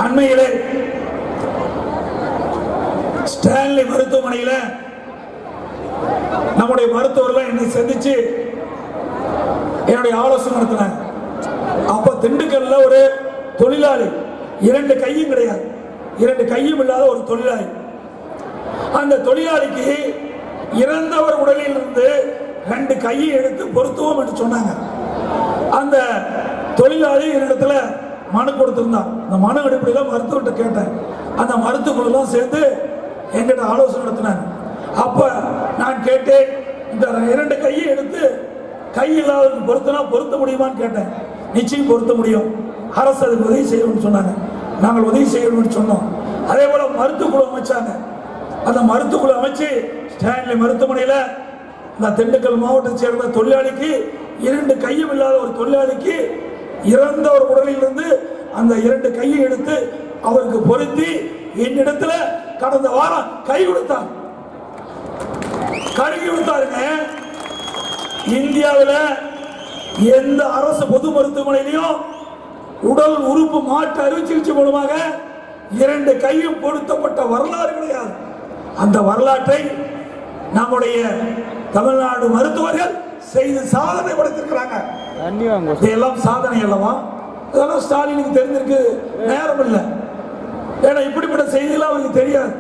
அண்மையிலே ஸ்டான்லி மருத்துவமனையில நம்முடைய மருத்துவர்கள் என்னை சந்திச்சு என்னுடைய ஆலோசனை நடத்தினாங்க அப்ப திண்டுக்கல்ல ஒரு தொழிலாளி இரண்டு கையும் கிடையாது இரண்டு கையும் இல்லாத ஒரு தொழிலாளி அந்த தொழிலாளிக்கு இறந்தவர் உடலில் இருந்து ரெண்டு கையை எடுத்து பொருத்துவோம் என்று சொன்னாங்க அந்த தொழிலாளி என்னிடத்துல மனு கொடுத்திருந்தான் அந்த மனு அடிப்படையில் மருத்துவர்கிட்ட கேட்டேன் அந்த மருத்துவர்களெல்லாம் சேர்ந்து என்கிட்ட ஆலோசனை நடத்தினாங்க அப்ப நான் கேட்டேன் இந்த இரண்டு கையை எடுத்து கை இல்லாதவருக்கு பொருத்தினா பொருத்த முடியுமான்னு கேட்டேன் நிச்சயம் பொருத்த முடியும் அரசு அதுக்கு உதவி செய்யணும்னு சொன்னாங்க நாங்கள் உதவி செய்யணும்னு சொன்னோம் அதே போல மருத்துவக்குழு அமைச்சாங்க அந்த மருத்துவக்குழு அமைச்சு ஸ்டான்லி மருத்துவமனையில் இந்த திண்டுக்கல் மாவட்டத்தை சேர்ந்த தொழிலாளிக்கு இரண்டு கையும் இல்லாத ஒரு தொழிலாளிக்கு இறந்த ஒரு உடலில் இருந்து அந்த இரண்டு கையை எடுத்து அவருக்கு பொருத்தி என்னிடத்துல கடந்த வாரம் கை கொடுத்தார் கழுகி கொடுத்தாருங்க இந்தியாவில் எந்த அரசு பொது மருத்துவமனையிலையும் உடல் உறுப்பு மாற்று அறுவை சிகிச்சை மூலமாக இரண்டு கையும் பொருத்தப்பட்ட வரலாறு கிடையாது அந்த வரலாற்றை நம்முடைய தமிழ்நாடு மருத்துவர்கள் செய்து சாதனை படைத்திருக்கிறாங்க தண்ணி வாங்க இதெல்லாம் சாதனை அல்லவா இதெல்லாம் ஸ்டாலினுக்கு தெரிஞ்சிருக்கு நேரம் இல்லை ஏன்னா இப்படிப்பட்ட செய்திகள் அவருக்கு தெரியாது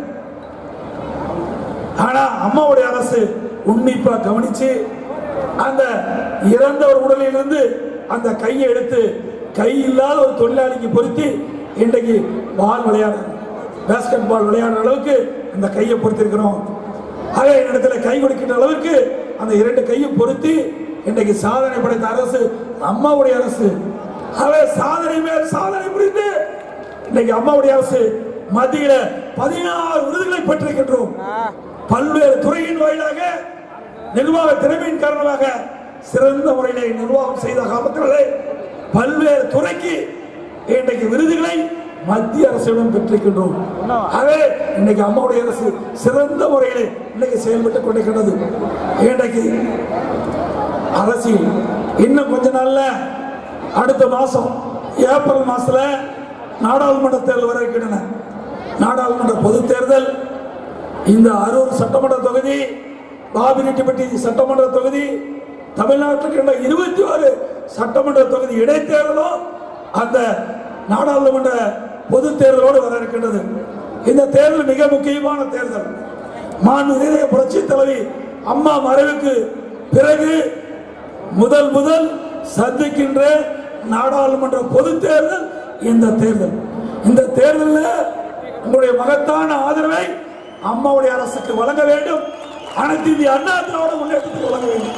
ஆனா அம்மாவுடைய அரசு உன்னிப்பா கவனிச்சு அந்த இறந்தவர் உடலிலிருந்து அந்த கையை எடுத்து கை இல்லாத ஒரு தொழிலாளிக்கு பொருத்தி இன்றைக்கு பால் விளையாட பேஸ்கெட் பால் விளையாடுற அளவுக்கு அந்த கையை பொருத்திருக்கிறோம் ஆக என்னிடத்துல கை கொடுக்கின்ற அளவுக்கு அந்த இரண்டு கையும் பொருத்தி இன்றைக்கு சாதனை படைத்த அரசு அம்மாவுடைய அரசு ஆக சாதனை மேல் சாதனை புரிந்து இன்னைக்கு அம்மாவுடைய அரசு மத்தியில பதினாறு விருதுகளை பெற்றிருக்கின்றோம் பல்வேறு துறையின் வாயிலாக நிர்வாக திறமையின் காரணமாக சிறந்த முறையிலே நிர்வாகம் செய்த காலத்திலே பல்வேறு துறைக்கு இன்றைக்கு விருதுகளை மத்திய அரசிடம் பெற்றிருக்கின்றோம் ஆகவே இன்னைக்கு அம்மாவுடைய அரசு சிறந்த முறையிலே இன்னைக்கு செயல்பட்டுக் கொண்டிருக்கிறது இன்றைக்கு அரசியல் இன்னும் கொஞ்ச நாள்ல அடுத்த மாசம் ஏப்ரல் மாசத்துல நாடாளுமன்ற தேர்தல் வர இருக்கின்றன நாடாளுமன்ற பொதுத் தேர்தல் இந்த அரூர் சட்டமன்ற தொகுதி பாபிரெட்டிப்பட்டி சட்டமன்ற தொகுதி தமிழ்நாட்டுக்கு இருந்த இருபத்தி ஆறு சட்டமன்ற தொகுதி இடைத்தேர்தலும் அந்த நாடாளுமன்ற பொது தேர்தலோடு வர இருக்கின்றது இந்த தேர்தல் மிக முக்கியமான தேர்தல் மாண்புமிகு புரட்சி தலைவி அம்மா மறைவுக்கு பிறகு முதல் முதல் சந்திக்கின்ற நாடாளுமன்ற பொது தேர்தல் இந்த தேர்தல் இந்த தேர்தலில் உங்களுடைய மகத்தான ஆதரவை அம்மாவுடைய அரசுக்கு வழங்க வேண்டும் அனைத்து இந்திய அண்ணா திராவிட முன்னேற்றத்துக்கு வழங்க வேண்டும்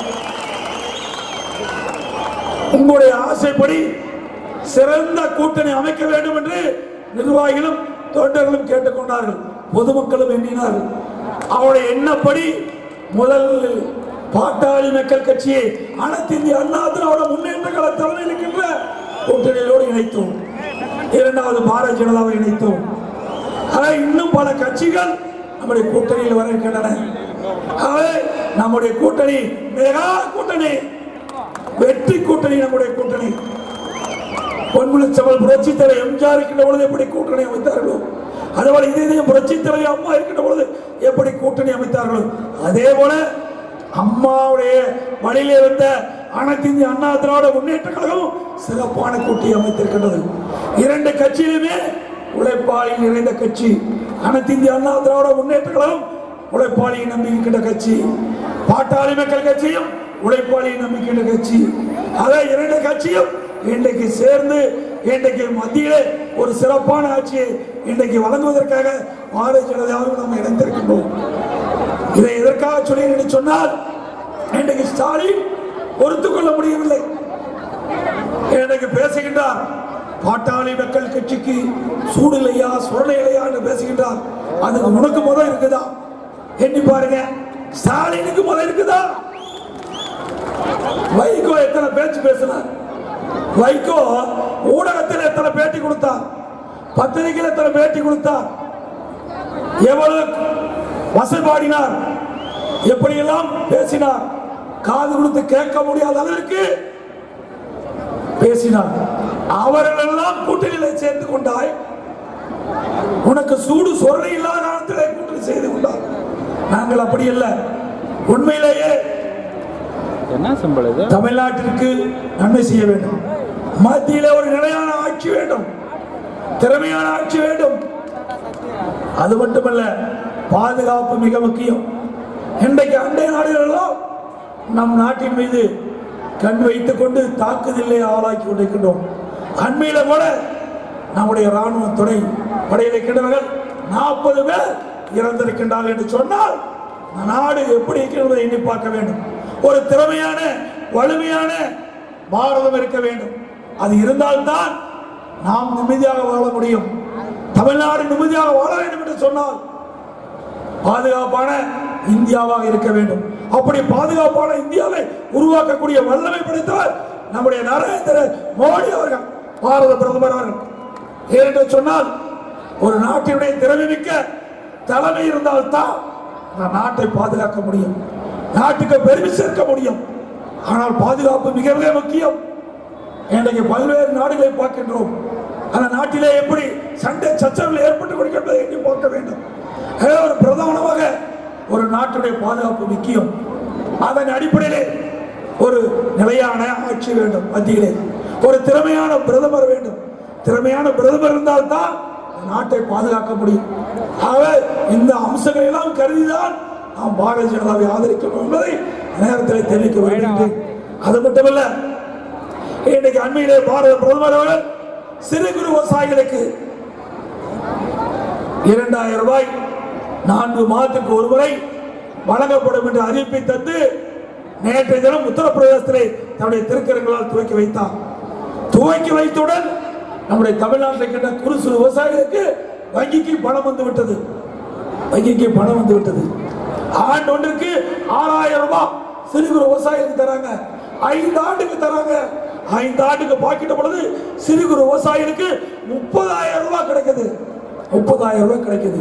உங்களுடைய ஆசைப்படி சிறந்த கூட்டணி அமைக்க வேண்டும் என்று நிர்வாகிகளும் தொண்டர்களும் கேட்டுக்கொண்டார்கள் பொதுமக்களும் எண்ணினார்கள் அவருடைய எண்ணப்படி முதல் பாட்டாளி மக்கள் கட்சியை அனைத்து இந்திய அண்ணா திராவிட முன்னேற்ற கழக தலைமையில் இருக்கின்ற கூட்டணியோடு இணைத்தோம் இரண்டாவது பாரதிய ஜனதாவை இணைத்தோம் ஆனால் இன்னும் பல கட்சிகள் நம்முடைய கூட்டணியில் வர இருக்கின்றன ஆகவே நம்முடைய கூட்டணி மெகா கூட்டணி வெற்றி கூட்டணி நம்முடைய கூட்டணி பொன்முடிச்சவள் புரட்சி தலைவர் எம்ஜிஆர் இருக்கின்ற பொழுது எப்படி கூட்டணி அமைத்தார்களோ அதேபோல இதே புரட்சி தலைவர் அம்மா இருக்கின்ற பொழுது எப்படி கூட்டணி அமைத்தார்களோ அதே போல அம்மாவுடைய வழியிலே வந்த அனைத்து இந்திய அண்ணா திராவிட முன்னேற்ற கழகமும் சிறப்பான கூட்டணி அமைத்திருக்கின்றது இரண்டு கட்சியிலுமே உழைப்பாளி நிறைந்த கட்சி அனைத்து இந்திய அண்ணா திராவிட முன்னேற்ற கழகம் உழைப்பாளியை நம்பி இருக்கின்ற கட்சி பாட்டாளி மக்கள் கட்சியும் உழைப்பாளியை நம்பிக்கின்ற கட்சி அதை இரண்டு கட்சியும் இன்றைக்கு சேர்ந்து இன்றைக்கு மத்தியிலே ஒரு சிறப்பான ஆட்சியை இன்றைக்கு வழங்குவதற்காக பாரதிய ஜனதாவும் நாம் இணைந்திருக்கின்றோம் இதை எதற்காக சொன்னேன் என்று சொன்னால் இன்றைக்கு ஸ்டாலின் பொறுத்துக் கொள்ள முடியவில்லை இன்றைக்கு பேசுகின்றார் பாட்டாளி மக்கள் கட்சிக்கு சூடு இல்லையா சுரணை இல்லையா என்று பேசுகின்றார் அதுக்கு உனக்கு முதல் இருக்குதா எண்ணி பாருங்க ஸ்டாலினுக்கு முதல் இருக்குதா வைகோ எத்தனை பேச்சு பேசினார் வைகோ ஊடகத்தில் எத்தனை பேட்டி கொடுத்தார் பத்திரிகையில் எத்தனை பேட்டி கொடுத்தார் எவ்வளவு வசைபாடினார் எப்படியெல்லாம் பேசினார் காது கொடுத்து கேட்க முடியாத அளவிற்கு பேசினார் அவர்கள் எல்லாம் கூட்டணியில சேர்ந்து கொண்டாய் உனக்கு சூடு சொரணை இல்லாத காலத்திலே கூட்டணி செய்து கொண்டார் நாங்கள் அப்படி இல்லை உண்மையிலேயே என்ன சிம்பிள் இது தமிழ்நாட்டிற்கு நன்மை செய்ய வேண்டும் மத்தியிலே ஒரு நிலையான ஆட்சி வேண்டும் திறமையான ஆட்சி வேண்டும் அது மட்டுமல்ல பாதுகாப்பு மிக முக்கியம் இன்றைக்கு அண்டை நாடுகளெல்லாம் நம் நாட்டின் மீது கண் வைத்துக் கொண்டு தாக்குதலை ஆளாக்கி கொண்டிருக்கின்றோம் அண்மையில கூட நம்முடைய ராணுவ துணை படையில் இருக்கின்றவர்கள் நாற்பது பேர் இறந்திருக்கின்றார்கள் என்று சொன்னால் இந்த நாடு எப்படி இருக்கிறது எண்ணி பார்க்க வேண்டும் ஒரு திறமையான வலிமையான பாரதம் இருக்க வேண்டும் அது இருந்தால்தான் நாம் நிம்மதியாக வாழ முடியும் தமிழ்நாடு நிம்மதியாக வாழ வேண்டும் என்று சொன்னால் பாதுகாப்பான இந்தியாவாக இருக்க வேண்டும் அப்படி பாதுகாப்பான இந்தியாவை உருவாக்கக்கூடிய வல்லமை படைத்தவர் நம்முடைய நரேந்திர மோடி அவர்கள் பாரத பிரதமர் அவர்கள் ஏனென்று சொன்னால் ஒரு நாட்டினுடைய திறமை மிக்க தலைமை இருந்தால்தான் அந்த நாட்டை பாதுகாக்க முடியும் நாட்டுக்கு பெருமை சேர்க்க முடியும் ஆனால் பாதுகாப்பு மிக மிக முக்கியம் இன்றைக்கு பல்வேறு நாடுகளை பார்க்கின்றோம் அந்த நாட்டிலே எப்படி சண்டை சச்சரவுகள் ஏற்பட்டு கொடுக்கின்றதை எண்ணி பார்க்க வேண்டும் எனவே ஒரு பிரதானமாக ஒரு நாட்டுடைய பாதுகாப்பு முக்கியம் அதன் அடிப்படையிலே ஒரு நிலையான ஆட்சி வேண்டும் மத்தியிலே ஒரு திறமையான பிரதமர் வேண்டும் திறமையான பிரதமர் இருந்தால்தான் இந்த நாட்டை பாதுகாக்க முடியும் ஆகவே இந்த அம்சங்களை எல்லாம் கருதிதான் நாம் பாரதிய ஜனதாவை ஆதரிக்கணும் என்பதை நேரத்தில் தெரிவிக்க விரும்புகிறேன் அது மட்டுமல்ல இன்னைக்கு அண்மையிலே பாரத பிரதமர் அவர்கள் சிறு குறு விவசாயிகளுக்கு இரண்டாயிரம் ரூபாய் நான்கு மாதத்துக்கு ஒரு முறை வழங்கப்படும் என்ற அறிவிப்பை தந்து நேற்றைய தினம் உத்தரப்பிரதேசத்திலே தன்னுடைய திருக்கரங்களால் துவக்கி வைத்தார் துவக்கி வைத்தவுடன் நம்முடைய தமிழ்நாட்டில் இருக்கின்ற குறு சிறு விவசாயிகளுக்கு வங்கிக்கு பணம் வந்து விட்டது வங்கிக்கு பணம் வந்து விட்டது ஆண்டு ஒன்றுக்கு ஆறாயிரம் ரூபாய் சிறு குறு விவசாயிகளுக்கு தராங்க ஐந்து ஆண்டுக்கு தராங்க ஐந்து ஆண்டுக்கு பாக்கிட்ட பொழுது சிறு குறு விவசாயிகளுக்கு முப்பதாயிரம் ரூபாய் கிடைக்குது முப்பதாயிரம் ரூபாய் கிடைக்குது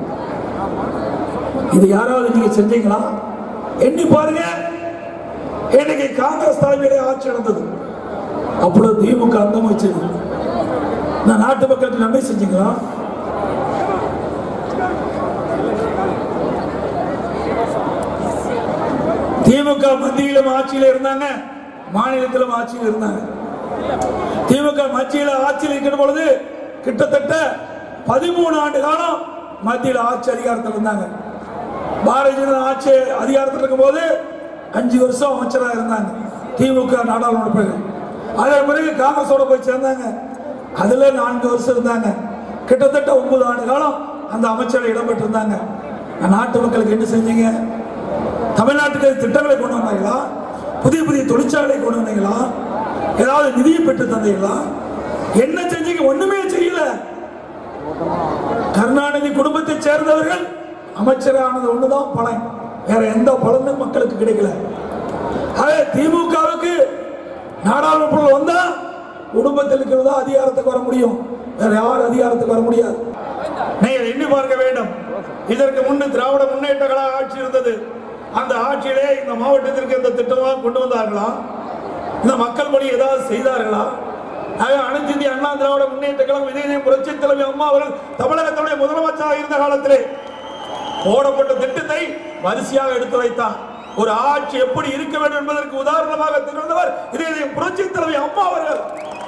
இது யாராவது நீங்க செஞ்சீங்களா எண்ணி பாருங்க இன்னைக்கு காங்கிரஸ் தலைமையிலே ஆட்சி நடந்தது அப்பொழுது திமுக அந்தம் வச்சது நான் நாட்டு மக்களுக்கு நன்மை செஞ்சீங்களா திமுக மத்தியிலும் ஆட்சியில் இருந்தாங்க மாநிலத்திலும் ஆட்சியில் இருந்தாங்க திமுக மத்தியில் ஆட்சியில் இருக்கிற பொழுது கிட்டத்தட்ட பதிமூணு ஆண்டு காலம் மத்தியில் ஆட்சி அதிகாரத்தில் இருந்தாங்க பாரதிய ஜனதா ஆட்சி அதிகாரத்தில் இருக்கும்போது அஞ்சு வருஷம் அமைச்சராக இருந்தாங்க திமுக நாடாளுமன்ற பிறகு அதன் பிறகு காங்கிரஸோட போய் சேர்ந்தாங்க அதுல நான்கு வருஷம் இருந்தாங்க கிட்டத்தட்ட ஒன்பது ஆண்டு காலம் அந்த அமைச்சரை இடம்பெற்றிருந்தாங்க நாட்டு மக்களுக்கு என்ன செஞ்சீங்க தமிழ்நாட்டுக்கு திட்டங்களை கொண்டு வந்தாங்களா புதிய புதிய தொழிற்சாலை கொண்டு வந்தீங்களா ஏதாவது நிதியை பெற்று தந்தீங்களா என்ன செஞ்சீங்க ஒண்ணுமே செய்யல கருணாநிதி குடும்பத்தை சேர்ந்தவர்கள் அமைச்சரானது ஒண்ணுதான் பலன் வேற எந்த பலனும் மக்களுக்கு கிடைக்கல அதே திமுகவுக்கு நாடாளுமன்ற வந்தா குடும்பத்தில் இருக்கிறதா அதிகாரத்துக்கு வர முடியும் வேற யாரும் அதிகாரத்துக்கு வர முடியாது நீங்கள் எண்ணி பார்க்க வேண்டும் இதற்கு முன்பு திராவிட முன்னேற்ற கழக ஆட்சி இருந்தது அந்த ஆட்சியிலே இந்த மாவட்டத்திற்கு இந்த திட்டமாக கொண்டு வந்தார்களா இந்த மக்கள் பணி ஏதாவது செய்தார்களா ஆக அனைத்து இந்திய அண்ணா திராவிட முன்னேற்ற கழகம் இதய புரட்சி தலைவி அம்மா அவர்கள் தமிழகத்துடைய முதலமைச்சராக இருந்த காலத்திலே போடப்பட்ட திட்டத்தை வரிசையாக எடுத்து வைத்தார் ஒரு ஆட்சி எப்படி இருக்க வேண்டும் என்பதற்கு உதாரணமாக திகழ்ந்தவர் இதய புரட்சி தலைவி அம்மா அவர்கள்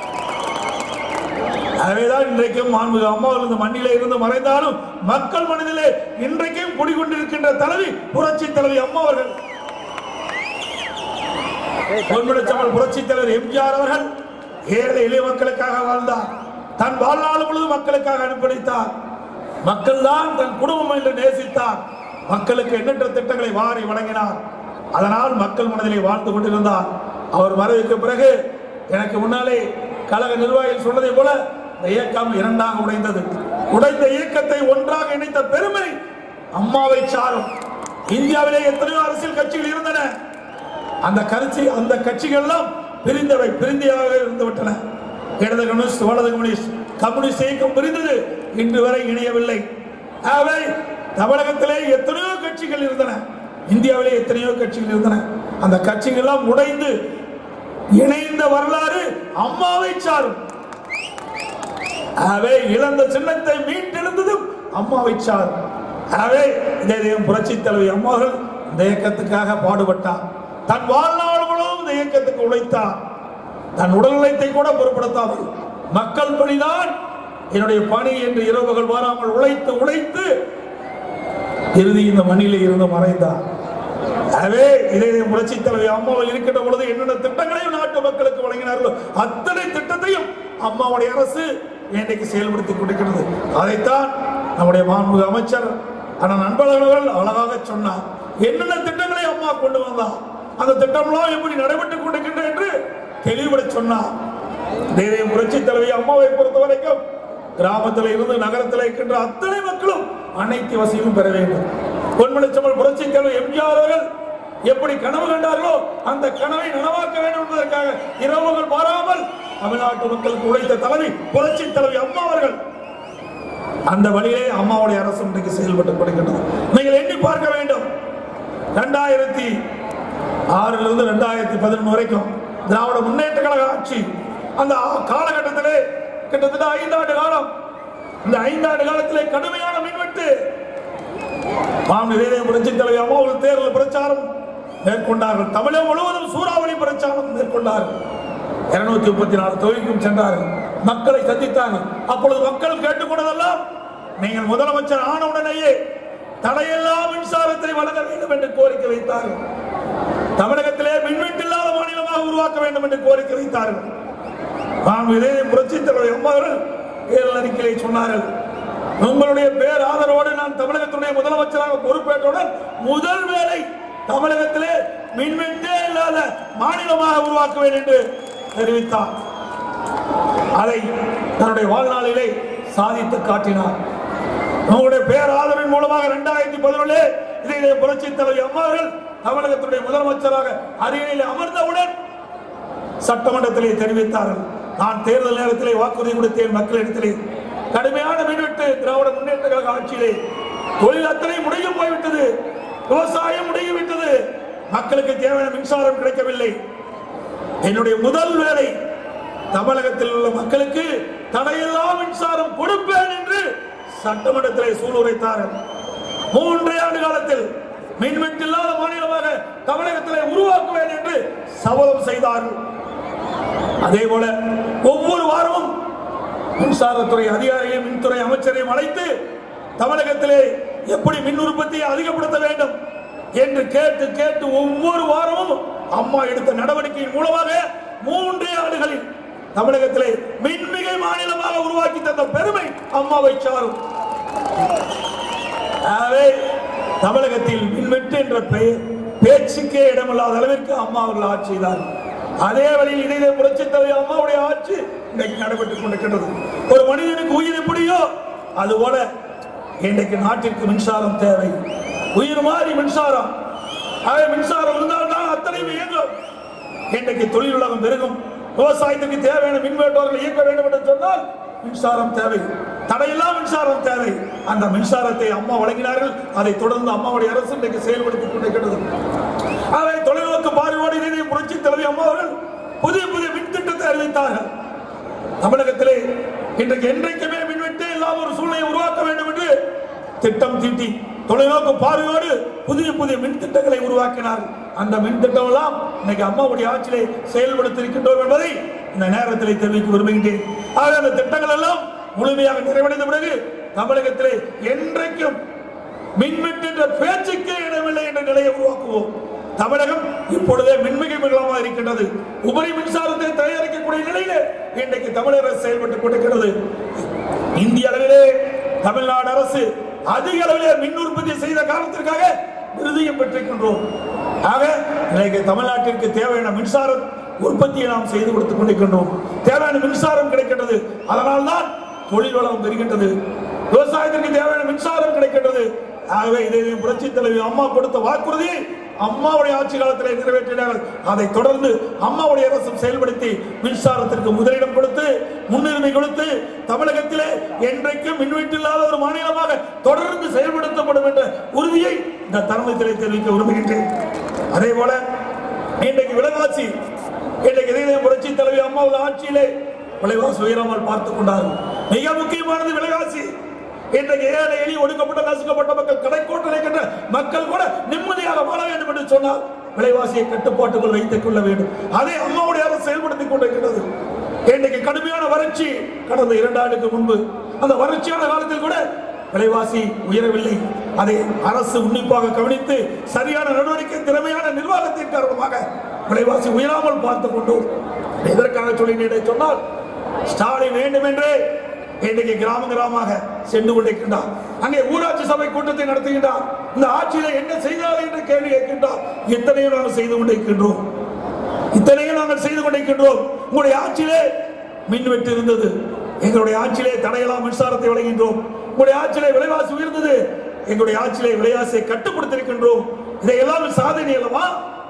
ஆகவேதான் இன்றைக்கும் மாண்புக அம்மா அவர்கள் இந்த மண்ணிலே இருந்து மறைந்தாலும் மக்கள் மனதிலே இன்றைக்கும் குடிகொண்டிருக்கின்ற தலைவி புரட்சி தலைவி அம்மா அவர்கள் பொன்முடிச்சமல் புரட்சி தலைவர் எம்ஜிஆர் அவர்கள் ஏழை எளிய மக்களுக்காக வாழ்ந்தார் தன் வாழ்நாள் முழுவதும் மக்களுக்காக அனுப்பணித்தார் மக்கள் தான் தன் குடும்பம் என்று நேசித்தார் மக்களுக்கு எண்ணற்ற திட்டங்களை வாரி வழங்கினார் அதனால் மக்கள் மனதிலே வாழ்ந்து கொண்டிருந்தார் அவர் மறைவுக்கு பிறகு எனக்கு முன்னாலே கழக நிர்வாகிகள் சொன்னதை போல இந்த இயக்கம் இரண்டாக உடைந்தது உடைந்த இயக்கத்தை ஒன்றாக இணைத்த பெருமை அம்மாவை சாரும் இந்தியாவிலே எத்தனையோ அரசியல் கட்சிகள் இருந்தன அந்த கட்சி அந்த கட்சிகள் எல்லாம் பிரிந்தவை பிரிந்தியாக இருந்து விட்டன இடது கம்யூனிஸ்ட் வலது கம்யூனிஸ்ட் கம்யூனிஸ்ட் இயக்கம் பிரிந்தது இன்று வரை இணையவில்லை ஆகவே தமிழகத்திலே எத்தனையோ கட்சிகள் இருந்தன இந்தியாவிலே எத்தனையோ கட்சிகள் இருந்தன அந்த கட்சிகள் எல்லாம் உடைந்து இணைந்த வரலாறு அம்மாவை சாரும் ஆகவே இழந்த சின்னத்தை மீட்டெழுந்ததும் அம்மா வைச்சார் ஆகவே இதே தெய்வம் புரட்சி தலைவி அம்மாவர்கள் இந்த இயக்கத்துக்காக பாடுபட்டார் தன் வாழ்நாள் முழுவதும் இந்த இயக்கத்துக்கு உழைத்தார் தன் உடல்நலத்தை கூட பொருட்படுத்தாமல் மக்கள் பணிதான் என்னுடைய பணி என்று இரவுகள் வராமல் உழைத்து உழைத்து இறுதி இந்த மண்ணிலே இருந்து மறைந்தார் எனவே இதே புரட்சி தலைவி அம்மாவில் இருக்கின்ற பொழுது என்னென்ன திட்டங்களையும் நாட்டு மக்களுக்கு வழங்கினார்களோ அத்தனை திட்டத்தையும் அம்மாவுடைய அரசு இன்றைக்கு செயல்படுத்தி கொண்டிருக்கிறது அதைத்தான் நம்முடைய மாண்புமிகு அமைச்சர் அண்ணன் அன்பழகர்கள் அழகாக சொன்னார் என்னென்ன திட்டங்களை அம்மா கொண்டு வந்தார் அந்த திட்டம்லாம் எப்படி நடைபெற்றுக் கொண்டிருக்கின்றன என்று தெளிவுபட சொன்னார் இதே புரட்சி தலைவி அம்மாவை பொறுத்த வரைக்கும் கிராமத்தில் இருந்து நகரத்தில் இருக்கின்ற அத்தனை மக்களும் அனைத்து வசதியும் பெற வேண்டும் பொன்மலைச்சமல் புரட்சி தலைவர் எம்ஜிஆர் அவர்கள் எப்படி கனவு கண்டார்களோ அந்த கனவை நனவாக்க வேண்டும் என்பதற்காக இரவுகள் மாறாமல் தமிழ்நாட்டு மக்களுக்கு உழைத்த தலைவி புரட்சி தலைவி அம்மா அவர்கள் அந்த வழியிலே அம்மாவுடைய அரசு இன்றைக்கு செயல்பட்டுக் கொண்டிருக்கிறது நீங்கள் எண்ணி பார்க்க வேண்டும் ரெண்டாயிரத்தி ஆறுல இருந்து ரெண்டாயிரத்தி பதினொன்று வரைக்கும் திராவிட முன்னேற்ற கழக ஆட்சி அந்த ஆ- காலகட்டத்திலே கிட்டத்தட்ட ஐந்தாண்டு காலம் இந்த ஐந்தாண்டு காலத்திலே கடுமையான மின்வெட்டு மாநில புரட்சி தலைவி அம்மாவில் தேர்தல் பிரச்சாரம் மேற்கொண்டார்கள் தமிழகம் முழுவதும் சூறாவளி பிரச்சாரம் மேற்கொண்டார்கள் இருநூத்தி முப்பத்தி நாலு தொகுதிக்கும் சென்றார்கள் மக்களை சந்தித்தார்கள் அப்பொழுது மக்கள் கேட்டுக்கொண்டதெல்லாம் நீங்கள் முதலமைச்சர் ஆன உடனேயே தடையில்லா மின்சாரத்தை வழங்க வேண்டும் என்று கோரிக்கை வைத்தார்கள் தமிழகத்திலே மின்வெட்டு இல்லாத மாநிலமாக உருவாக்க வேண்டும் என்று கோரிக்கை வைத்தார்கள் நாம் இதே புரட்சி தலைவர் அம்மாவர்கள் தேர்தல் அறிக்கையை சொன்னார்கள் உங்களுடைய பேர் ஆதரவோடு நான் தமிழகத்துடைய முதலமைச்சராக பொறுப்பேற்றவுடன் முதல் வேலை தமிழகத்திலே மின்வெட்டே இல்லாத மாநிலமாக உருவாக்குவேன் என்று தெரிவித்தார் அதை தன்னுடைய வாழ்நாளிலே சாதித்து காட்டினார் உங்களுடைய பேர் ஆதரவின் மூலமாக இரண்டாயிரத்தி பதினொன்று இதை புரட்சி தலைவி அம்மாவர்கள் தமிழகத்துடைய முதலமைச்சராக அரியணையில் அமர்ந்தவுடன் சட்டமன்றத்திலே தெரிவித்தார்கள் நான் தேர்தல் நேரத்திலே வாக்குறுதி கொடுத்தேன் மக்களிடத்திலே கடுமையான மின்வெட்டு திராவிட முன்னேற்ற கழக ஆட்சியிலே தொழில் அத்தனை முடங்கி போய்விட்டது விவசாயம் முடங்கி விட்டது மக்களுக்கு தேவையான மின்சாரம் கிடைக்கவில்லை என்னுடைய முதல் வேலை தமிழகத்தில் உள்ள மக்களுக்கு தடையில்லா மின்சாரம் கொடுப்பேன் என்று சட்டமன்றத்திலே சூளுரைத்தார்கள் மூன்றே ஆண்டு காலத்தில் மின்வெட்டு இல்லாத மாநிலமாக தமிழகத்திலே உருவாக்குவேன் என்று சபதம் செய்தார்கள் அதே போல ஒவ்வொரு வாரமும் மின்சாரத்துறை அதிகாரிகளையும் மின்துறை அமைச்சரையும் அழைத்து தமிழகத்திலே எப்படி மின் உற்பத்தியை அதிகப்படுத்த வேண்டும் என்று கேட்டு கேட்டு ஒவ்வொரு வாரமும் அம்மா எடுத்த நடவடிக்கையின் மூலமாக மூன்றே ஆண்டுகளில் தமிழகத்திலே மின்மிகை மாநிலமாக உருவாக்கி தந்த பெருமை அம்மாவை சாரும் ஆகவே தமிழகத்தில் மின்வெட்டு என்ற பெயர் பேச்சுக்கே இடமில்லாத அளவிற்கு அம்மா அவர்கள் ஆட்சி செய்தார்கள் அதே வழியில் இதே புரட்சி தலைவர் அம்மாவுடைய ஆட்சி இன்றைக்கு நடைபெற்றுக் கொண்டிருக்கின்றது ஒரு மனிதனுக்கு உயிர் எப்படியோ அதுபோல இன்றைக்கு நாட்டிற்கு மின்சாரம் தேவை உயிர் மாறி மின்சாரம் ஆகவே மின்சாரம் இருந்தால்தான் அத்தனையும் இயங்கும் இன்றைக்கு தொழில் உலகம் பெருகும் விவசாயத்துக்கு தேவையான மின்வேட்டோர்கள் இயக்க வேண்டும் என்று சொன்னால் மின்சாரம் தேவை தடையில்லா மின்சாரம் தேவை அந்த மின்சாரத்தை அம்மா வழங்கினார்கள் அதை தொடர்ந்து அம்மாவுடைய அரசு இன்றைக்கு செயல்படுத்திக் கொண்டிருக்கிறது அவை தொலைநோக்கு பார்வையோடு இதை புரட்சி தலைவி அம்மா அவர்கள் புதிய புதிய மின் திட்டத்தை அறிவித்தார்கள் தமிழகத்திலே இன்றைக்கு என்றைக்குமே மின்வெட்டே இல்லாத ஒரு சூழ்நிலையை உருவாக்க வேண்டும் என்று திட்டம் தீட்டி தொலைநோக்கு பார்வையோடு புதிய புதிய மின் திட்டங்களை உருவாக்கினார் அந்த மின் திட்டம் எல்லாம் இன்னைக்கு அம்மாவுடைய ஆட்சியிலே செயல்படுத்தி இருக்கின்றோம் என்பதை இந்த நேரத்தில் தெரிவிக்க விரும்புகின்றேன் ஆக அந்த திட்டங்கள் எல்லாம் முழுமையாக நிறைவடைந்த பிறகு தமிழகத்திலே என்றைக்கும் மின்வெட்டு என்ற பேச்சுக்கே இடமில்லை என்ற நிலையை உருவாக்குவோம் தமிழகம் இப்பொழுதே மின்மிகை மண்டலமாக இருக்கின்றது உபரி மின்சாரத்தை தயாரிக்கக்கூடிய நிலையிலே இன்றைக்கு தமிழக அரசு செயல்பட்டுக் கொண்டிருக்கிறது இந்திய அளவிலே தமிழ்நாடு அரசு அதிக அளவிலே மின் உற்பத்தி செய்த காரணத்திற்காக விருதையும் பெற்றிருக்கின்றோம் ஆக இன்றைக்கு தமிழ்நாட்டிற்கு தேவையான மின்சார உற்பத்தியை நாம் செய்து கொடுத்துக் கொண்டிருக்கின்றோம் தேவையான மின்சாரம் கிடைக்கின்றது அதனால்தான் தொழில் வளம் பெறுகின்றது விவசாயத்திற்கு தேவையான மின்சாரம் கிடைக்கின்றது ஆகவே இதை புரட்சி தலைவி அம்மா கொடுத்த வாக்குறுதியை அம்மாவுடைய ஆட்சி காலத்திலே நிறைவேற்றினார்கள் அதை தொடர்ந்து அம்மாவுடைய அரசு செயல்படுத்தி மின்சாரத்திற்கு முதலிடம் கொடுத்து முன்னுரிமை கொடுத்து தமிழகத்திலே என்றைக்கும் மின்வெட்டு இல்லாத ஒரு மாநிலமாக தொடர்ந்து செயல்படுத்தப்படும் என்ற உறுதியை இந்த தருணத்திலே தெரிவிக்க விரும்புகின்றேன் அதே போல இன்றைக்கு விலைவாசி இன்றைக்கு இதய புரட்சி தலைவி அம்மாவுடைய ஆட்சியிலே விலைவாசி உயராமல் பார்த்துக் கொண்டார்கள் மிக முக்கியமானது விலைவாசி இன்றைக்கு ஏழை எளிய ஒடுக்கப்பட்ட நசுக்கப்பட்ட மக்கள் கடைக்கோட்டில் இருக்கின்ற மக்கள் கூட நிம்மதியாக வாழ வேண்டும் என்று சொன்னால் விலைவாசியை கட்டுப்பாட்டுக்குள் வைத்துக் கொள்ள வேண்டும் அதை அம்மாவுடைய அரசு செயல்படுத்திக் கொண்டிருக்கிறது இன்றைக்கு கடுமையான வறட்சி கடந்த இரண்டு ஆண்டுக்கு முன்பு அந்த வறட்சியான காலத்தில் கூட விலைவாசி உயரவில்லை அதை அரசு உன்னிப்பாக கவனித்து சரியான நடவடிக்கை திறமையான நிர்வாகத்தின் காரணமாக விலைவாசி உயராமல் பார்த்துக் கொண்டோம் எதற்காக சொல்லி சொன்னால் ஸ்டாலின் வேண்டும் என்றே இன்றைக்கு கிராம கிராமமாக சென்று கொண்டிருக்கின்றார் அங்கே ஊராட்சி சபை கூட்டத்தை நடத்துகின்றார் இந்த ஆட்சியில என்ன செய்தார் என்று கேள்வி கேட்கின்றார் இத்தனையும் நாங்கள் செய்து கொண்டிருக்கின்றோம் இத்தனையும் நாங்கள் செய்து கொண்டிருக்கின்றோம் உங்களுடைய ஆட்சியிலே மின்வெட்டு இருந்தது எங்களுடைய ஆட்சியிலே தடையெல்லாம் மின்சாரத்தை வழங்குகின்றோம் உங்களுடைய ஆட்சியிலே விலைவாசி உயர்ந்தது எங்களுடைய ஆட்சியிலே விலைவாசியை கட்டுப்படுத்திருக்கின்றோம் இதையெல்லாம் சாதனை அல்லவா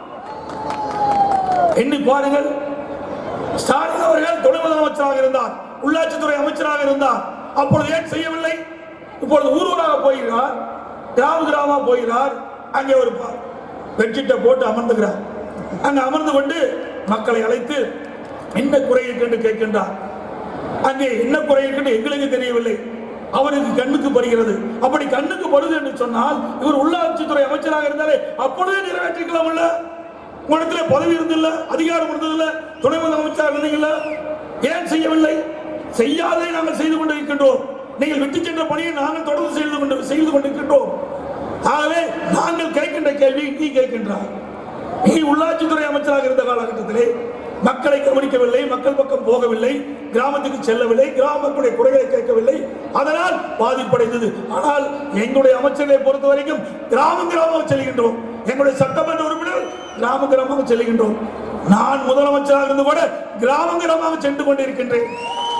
எண்ணி பாருங்கள் ஸ்டாலின் அவர்கள் துணை முதலமைச்சராக இருந்தார் உள்ளாட்சித்துறை அமைச்சராக இருந்தார் அப்பொழுது ஏன் செய்யவில்லை இப்பொழுது ஊர் ஊராக போகிறார் கிராம கிராமமா போகிறார் அங்கே ஒரு ப- பெட்ஷீட்டை போட்டு அமர்ந்துகிறார் அங்க அமர்ந்து கொண்டு மக்களை அழைத்து என்ன குறை என்று கேட்கின்றார் அங்கே என்ன குறை என்று எங்களுக்கு தெரியவில்லை அவருக்கு கண்ணுக்கு படுகிறது அப்படி கண்ணுக்கு படுது என்று சொன்னால் இவர் உள்ளாட்சித்துறை அமைச்சராக இருந்தாலே அப்பொழுதே நிறைவேற்றிக்கலாம் இல்ல உங்களிடத்துல பதவி இருந்தில்ல அதிகாரம் இருந்ததில்ல துணை முதலமைச்சர் இருந்தீங்கல்ல ஏன் செய்யவில்லை செய்யாதே நாங்கள் செய்து கொண்டிருக்கின்றோம் நீங்கள் விட்டு சென்ற பணியை நாங்கள் தொடர்ந்து செய்து கொண்டு செய்து கொண்டிருக்கின்றோம் ஆகவே நாங்கள் கேட்கின்ற கேள்வி நீ கேட்கின்றார் நீ உள்ளாட்சித்துறை அமைச்சராக இருந்த காலகட்டத்திலே மக்களை கவனிக்கவில்லை மக்கள் பக்கம் போகவில்லை கிராமத்துக்கு செல்லவில்லை கிராம மக்களுடைய குறைகளை கேட்கவில்லை அதனால் பாதிப்படைந்தது ஆனால் எங்களுடைய அமைச்சர்களை பொறுத்த வரைக்கும் கிராமம் கிராமமாக செல்கின்றோம் எங்களுடைய சட்டமன்ற உறுப்பினர் கிராம கிராமமாக செல்கின்றோம் நான் முதலமைச்சராக இருந்து கூட கிராமம் கிராமமாக சென்று கொண்டிருக்கின்றேன்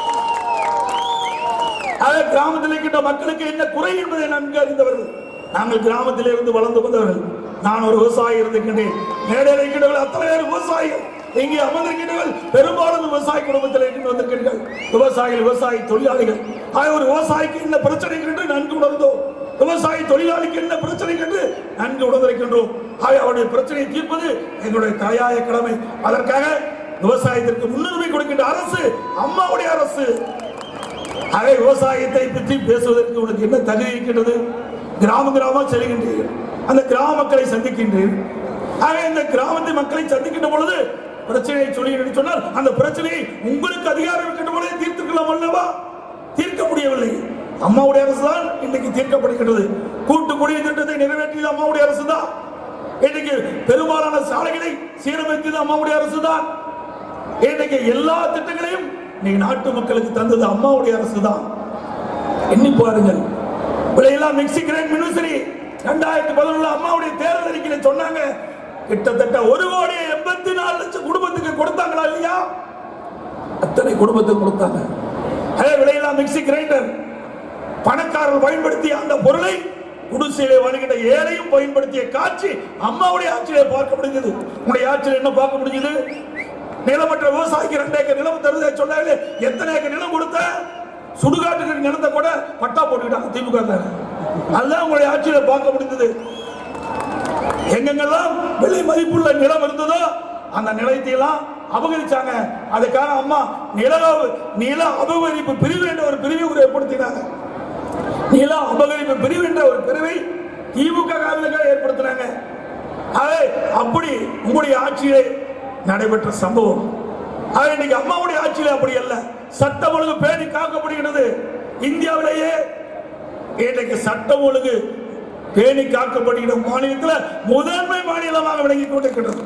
ஆக கிராமத்தில் இருக்கின்ற மக்களுக்கு என்ன குறை என்பதை நன்கு அறிந்தவர்கள் நாங்கள் கிராமத்திலே இருந்து வளர்ந்து வந்தவர்கள் நான் ஒரு விவசாயி இருந்திருக்கின்றேன் மேடையில் இருக்கின்றவர்கள் அத்தனை பேர் விவசாயிகள் இங்கே அமர்ந்திருக்கின்றவர்கள் பெரும்பாலும் விவசாய குடும்பத்தில் இருந்து வந்திருக்கிறீர்கள் விவசாயிகள் விவசாய தொழிலாளிகள் ஆக ஒரு விவசாயிக்கு என்ன பிரச்சனை என்று நன்கு உணர்ந்தோம் விவசாய தொழிலாளிக்கு என்ன பிரச்சனை என்று நன்கு உணர்ந்திருக்கின்றோம் ஆக அவருடைய பிரச்சனையை தீர்ப்பது எங்களுடைய தலையாய கடமை அதற்காக விவசாயத்திற்கு முன்னுரிமை கொடுக்கின்ற அரசு அம்மாவுடைய அரசு ஆக விவசாயத்தை பற்றி பேசுவதற்கு உனக்கு என்ன தகுதி இருக்கின்றது கிராம கிராமம் செல்கின்றீர்கள் அந்த கிராம மக்களை சந்திக்கின்றீர்கள் ஆக இந்த கிராமத்து மக்களை சந்திக்கின்ற பொழுது பிரச்சனையை சொல்லி சொன்னால் அந்த பிரச்சனையை உங்களுக்கு அதிகாரம் இருக்கின்ற பொழுது தீர்த்துக்கலாம் அல்லவா தீர்க்க முடியவில்லை அம்மாவுடைய அரசு தான் இன்றைக்கு தீர்க்கப்படுகின்றது கூட்டு குடிய திட்டத்தை நிறைவேற்றியது அம்மாவுடைய அரசு தான் இன்னைக்கு பெரும்பாலான சாலைகளை சீரமைத்தது அம்மாவுடைய அரசு தான் இன்னைக்கு எல்லா திட்டங்களையும் நீங்க நாட்டு மக்களுக்கு தந்தது அம்மாவுடைய அரசு தான் எண்ணி பாருங்கள் விலையெல்லாம் மிக்சி கிரைண்ட் மினிஸ்ட்ரி ரெண்டாயிரத்தி பதினொன்றுல அம்மாவுடைய தேர்தல் அறிக்கையில சொன்னாங்க கிட்டத்தட்ட ஒரு கோடி எண்பத்தி நாலு லட்சம் குடும்பத்துக்கு கொடுத்தாங்களா இல்லையா அத்தனை குடும்பத்துக்கு கொடுத்தாங்க அதே விலையெல்லாம் மிக்சி கிரைண்டர் பணக்காரர்கள் பயன்படுத்திய அந்த பொருளை குடிசையிலே வாழ்கின்ற ஏழையும் பயன்படுத்திய காட்சி அம்மாவுடைய ஆட்சியிலே பார்க்க முடிஞ்சது உங்களுடைய ஆட்சியில் என்ன பார்க்க முடிஞ்சது நிலமற்ற விவசாயிக்கு ரெண்டு ஏக்கர் நிலம் தருவதை சொன்னாலே எத்தனை ஏக்கர் நிலம் கொடுத்த சுடுகாட்டுக்கு நிலத்தை கூட பட்டா போட்டுக்கிட்டாங்க திமுக அதுதான் உங்களுடைய ஆட்சியில பார்க்க முடிந்தது எங்கெங்கெல்லாம் விலை மதிப்புள்ள நிலம் இருந்ததோ அந்த நிலத்தை எல்லாம் அபகரிச்சாங்க அதுக்காக அம்மா நில நில அபகரிப்பு பிரிவு என்ற ஒரு பிரிவை ஏற்படுத்தினாங்க நில அபகரிப்பு பிரிவு என்ற ஒரு பிரிவை திமுக காரணங்கள் ஏற்படுத்தினாங்க அதை அப்படி உங்களுடைய ஆட்சியிலே நடைபெற்ற சம்பவம் ஆக இன்னைக்கு அம்மாவுடைய ஆட்சியில அப்படி அல்ல சட்டம் ஒழுங்கு பேணி காக்கப்படுகிறது இந்தியாவிலேயே இன்றைக்கு சட்டம் ஒழுங்கு பேணி காக்கப்படுகிற மாநிலத்தில் முதன்மை மாநிலமாக விளங்கிக் கொண்டிருக்கிறது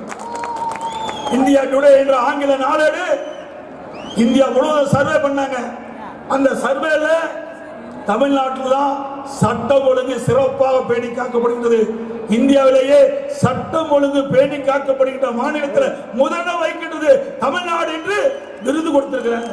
இந்தியா டுடே என்ற ஆங்கில நாளேடு இந்தியா முழுவதும் சர்வே பண்ணாங்க அந்த சர்வேல தமிழ்நாட்டில் தான் சட்டம் ஒழுங்கு சிறப்பாக பேணி காக்கப்படுகிறது இந்தியாவிலேயே சட்டம் ஒழுங்கு பேணி காக்கப்படுகின்ற மாநிலத்தில் முதலிடம் வைக்கின்றது தமிழ்நாடு என்று விருது கொடுத்திருக்கிறேன்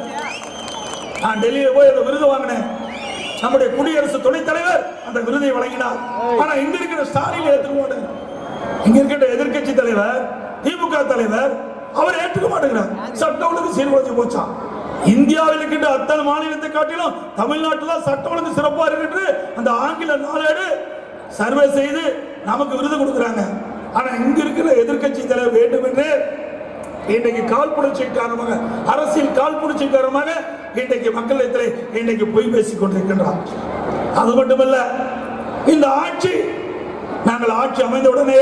நான் டெல்லியில போய் அந்த விருது வாங்கினேன் நம்முடைய குடியரசு துணைத் தலைவர் அந்த விருதை வழங்கினார் ஆனா இங்க இருக்கிற ஸ்டாலின் ஏற்றுக்க மாட்டார் இங்க இருக்கின்ற எதிர்க்கட்சி தலைவர் திமுக தலைவர் அவர் ஏற்றுக்க மாட்டேங்கிறார் சட்ட ஒழுங்கு சீர்குலைஞ்சு போச்சான் இந்தியாவில் இருக்கின்ற அத்தனை மாநிலத்தை காட்டிலும் தமிழ்நாட்டில் தான் சட்ட ஒழுங்கு சிறப்பா இருக்கு அந்த ஆங்கில நாளேடு சர்வே செய்து நமக்கு விருது கொடுக்குறாங்க ஆனா இங்க இருக்கிற எதிர்க்கட்சி தலைவர் வேண்டும் என்று இன்றைக்கு காழ்ப்புணர்ச்சி காரணமாக அரசியல் காழ்ப்புணர்ச்சி காரணமாக இன்றைக்கு மக்களிடத்தில் இன்றைக்கு பொய் பேசிக் கொண்டிருக்கின்றார் அது மட்டுமல்ல இந்த ஆட்சி நாங்கள் ஆட்சி அமைந்த உடனே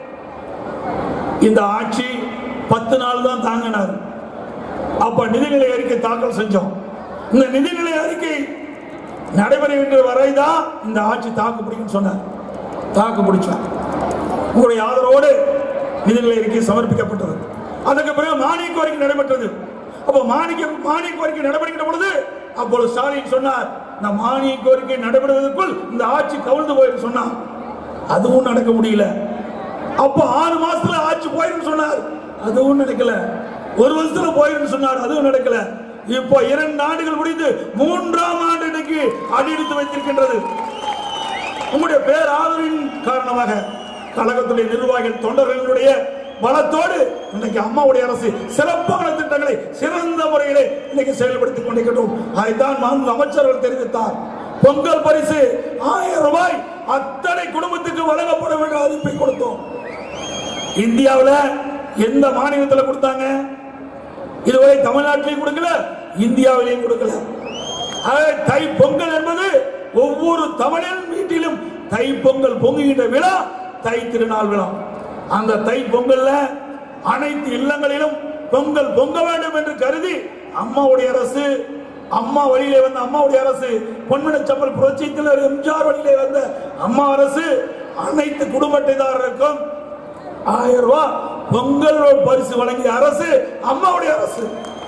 இந்த ஆட்சி பத்து நாள் தான் தாங்கினார் அப்ப நிதிநிலை அறிக்கை தாக்கல் செஞ்சோம் இந்த நிதிநிலை அறிக்கை நடைபெறுகின்ற வரைதான் இந்த ஆட்சி தாக்கு பிடிக்கும் சொன்னார் தாக்கு பிடிச்சோம் உங்களுடைய ஆதரவோடு நிதிநிலை அறிக்கை சமர்ப்பிக்கப்பட்டது அதுக்கு பிறகு மானிய கோரிக்கை நடைபெற்றது அப்போ மானிய மானிய கோரிக்கை நடைபெறுகின்ற பொழுது அப்பொழுது ஸ்டாலின் சொன்னார் இந்த மானிய கோரிக்கை நடைபெறுவதற்குள் இந்த ஆட்சி கவிழ்ந்து போயிடும் சொன்னார் அதுவும் நடக்க முடியல அப்போ ஆறு மாசத்துல ஆட்சி போயிடும் சொன்னார் அதுவும் நடக்கல ஒரு வருஷத்துல போயிடும் சொன்னார் அதுவும் நடக்கல இப்போ இரண்டு ஆண்டுகள் முடிந்து மூன்றாம் ஆண்டு இன்னைக்கு அடியெடுத்து வைத்திருக்கின்றது உங்களுடைய பேர் ஆதரவின் காரணமாக கழகத்துடைய நிர்வாகிகள் தொண்டர்களுடைய பலத்தோடு இன்னைக்கு அம்மாவுடைய அரசு சிறப்பான திட்டங்களை சிறந்த முறையிலே இன்னைக்கு செயல்படுத்திக் கொண்டிருக்கிறோம் அதைத்தான் மாண்பு அமைச்சர்கள் தெரிவித்தார் பொங்கல் பரிசு ஆயிரம் ரூபாய் அத்தனை குடும்பத்துக்கு வழங்கப்பட வேண்டிய அறிவிப்பை கொடுத்தோம் இந்தியாவுல எந்த மாநிலத்தில் கொடுத்தாங்க இதுவரை தமிழ்நாட்டிலையும் கொடுக்கல இந்தியாவிலையும் கொடுக்கல ஆகவே தை பொங்கல் என்பது ஒவ்வொரு தமிழன் வீட்டிலும் தை பொங்கல் பொங்குகின்ற விழா தை திருநாள் விழா அந்த தை பொங்கல்ல அனைத்து இல்லங்களிலும் பொங்கல் பொங்க வேண்டும் என்று கருதி அம்மாவுடைய அரசு அம்மா வழியிலே வந்த அம்மாவுடைய அரசு பொன்மனச்சம்பல் புரட்சி தலைவர் எம்ஜிஆர் வழியிலே வந்த அம்மா அரசு அனைத்து குடும்ப அட்டைதாரருக்கும் ஆயிரம் ரூபாய் பொங்கல் பரிசு வழங்கிய அரசு அம்மாவுடைய அரசு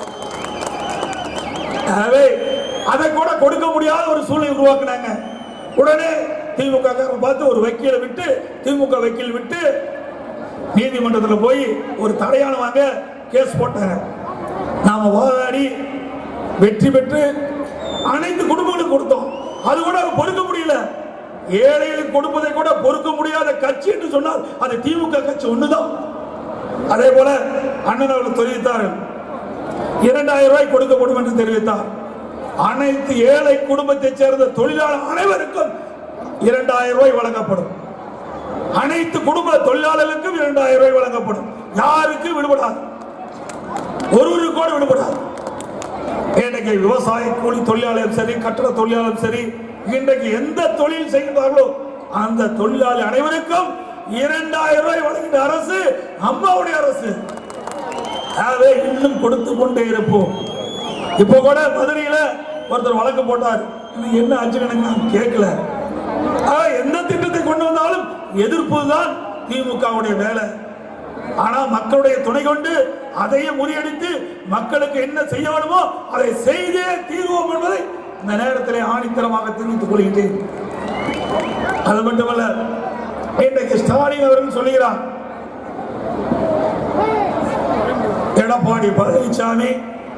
ஆகவே அதை கூட கொடுக்க முடியாத ஒரு சூழ்நிலை உருவாக்குனாங்க உடனே திமுக காரர் பார்த்து ஒரு வக்கீலை விட்டு திமுக வக்கீல் விட்டு நீதிமன்றத்தில் போய் ஒரு தடையான வாங்க கேஸ் போட்டாங்க நாம வாதாடி வெற்றி பெற்று அனைத்து குடும்பங்களுக்கும் கொடுத்தோம் அது கூட பொறுக்க முடியல ஏழைகளுக்கு கொடுப்பதை கூட பொறுக்க முடியாத கட்சி என்று சொன்னால் அது திமுக கட்சி ஒண்ணுதான் அதே போல அண்ணன் அவர்கள் தெரிவித்தார்கள் இரண்டாயிரம் ரூபாய் கொடுக்கப்படும் என்று தெரிவித்தார் அனைத்து ஏழை குடும்பத்தைச் சேர்ந்த தொழிலாளர் அனைவருக்கும் இரண்டாயிரம் ரூபாய் வழங்கப்படும் அனைத்து குடும்ப தொழிலாளர்களுக்கும் இரண்டாயிரம் ரூபாய் வழங்கப்படும் யாருக்கும் விடுபடாது ஒருவருக்கு கூட விடுபடாது இன்றைக்கு விவசாய கூலி தொழிலாளரும் சரி கட்டட தொழிலாளரும் சரி இன்றைக்கு எந்த தொழில் செய்கிறார்களோ அந்த தொழிலாளி அனைவருக்கும் இரண்டாயிரம் ரூபாய் வழங்கின அரசு அம்மாவுடைய அரசு ஆகவே இன்னும் கொடுத்து கொண்டே இருப்போம் இப்போ கூட மதுரையில ஒருத்தர் வழக்கு போட்டார் எனக்கு என்ன ஆச்சுன்னு எனக்கு நான் கேட்கல ஆக எந்த திட்டத்தை கொண்டு வந்தாலும் எதிர்ப்பு தான் திமுகவுடைய வேலை ஆனா மக்களுடைய துணை கொண்டு அதையும் முறியடித்து மக்களுக்கு என்ன செய்ய வேணுமோ அதை செய்தே தீர்வோம் என்பதை இந்த நேரத்திலே ஆணித்தரமாக தெரிவித்துக் கொள்கின்றேன் அது மட்டுமல்ல இன்றைக்கு ஸ்டாலின் அவர்கள் சொல்லுகிறார் எடப்பாடி பழனிசாமி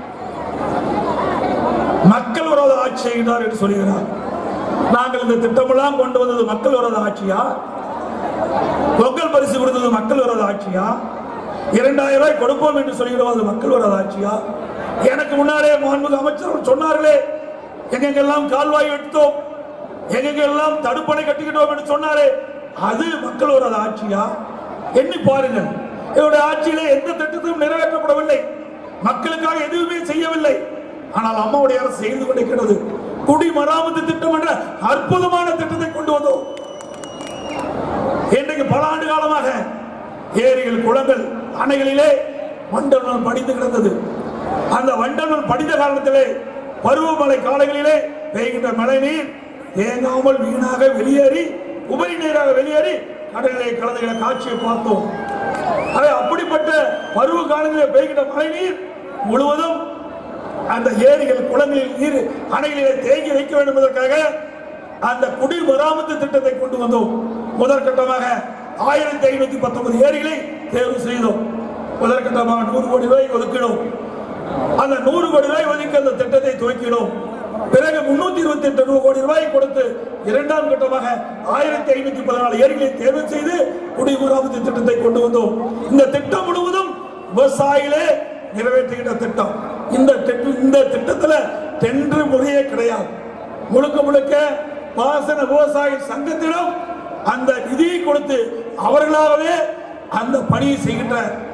மக்கள் விரோத ஆட்சி செய்கிறார் என்று சொல்கிறார் நாங்கள் இந்த திட்டமெல்லாம் கொண்டு வந்தது மக்கள் விரோத ஆட்சியா பொங்கல் பரிசு கொடுத்தது மக்கள் விரோத ஆட்சியா இரண்டாயிரம் ரூபாய் கொடுப்போம் என்று சொல்கிறோம் அது மக்கள் விரோத ஆட்சியா எனக்கு முன்னாலே மாண்புமிகு அமைச்சர் சொன்னார்களே எங்கெங்கெல்லாம் கால்வாய் எடுத்தோம் எங்கெங்கெல்லாம் தடுப்பணை கட்டிக்கிட்டோம் என்று சொன்னாரே அது மக்கள் விரோத ஆட்சியா எண்ணி பாருங்கள் இவருடைய ஆட்சியிலே எந்த திட்டத்தையும் நிறைவேற்றப்படவில்லை மக்களுக்காக எதுவுமே செய்யவில்லை ஆனால் அம்மாவுடைய அரசு செய்து கொண்டிருக்கிறது குடிமராமத்து திட்டம் என்ற அற்புதமான திட்டத்தை கொண்டு வந்தோம் இன்றைக்கு பல ஆண்டு காலமாக ஏரிகள் குளங்கள் அணைகளிலே வண்டல் படிந்து கிடந்தது அந்த வண்டல் படிந்த காரணத்திலே பருவமழை காலங்களிலே பெய்கின்ற மழை நீர் தேங்காமல் வீணாக வெளியேறி உபரி நீராக வெளியேறி கடலிலே கலந்துகிற காட்சியை பார்த்தோம் அதை அப்படிப்பட்ட பருவ காலங்களிலே பெய்கின்ற மழை நீர் முழுவதும் அந்த ஏரிகள் குளங்களில் நீர் அணைகளிலே தேங்கி வைக்க வேண்டும் என்பதற்காக அந்த குடிமராமத்து திட்டத்தை கொண்டு வந்தோம் முதற்கட்டமாக ஆயிரத்தி ஐநூத்தி பத்தொன்பது ஏரிகளை தேர்வு செய்தோம் முதற்கட்டமாக நூறு கோடி ரூபாய் ஒதுக்கினோம் அந்த நூறு கோடி ரூபாய் ஒதுக்கி அந்த திட்டத்தை துவக்கினோம் பிறகு முன்னூத்தி இருபத்தி எட்டு கோடி ரூபாய் கொடுத்து இரண்டாம் கட்டமாக ஆயிரத்தி ஐநூத்தி பதினாலு ஏரிகளை தேர்வு செய்து குடிமராமத்து திட்டத்தை கொண்டு வந்தோம் இந்த திட்டம் முழுவதும் விவசாயிகளே நிறைவேற்றுகின்ற திட்டம் இந்த திட்ட- இந்த திட்டத்துல டெண்டர் முறையே கிடையாது முழுக்க முழுக்க பாசன விவசாய சங்கத்திடம் அந்த நிதியை கொடுத்து அவர்களாகவே அந்த பணியை செய்கின்ற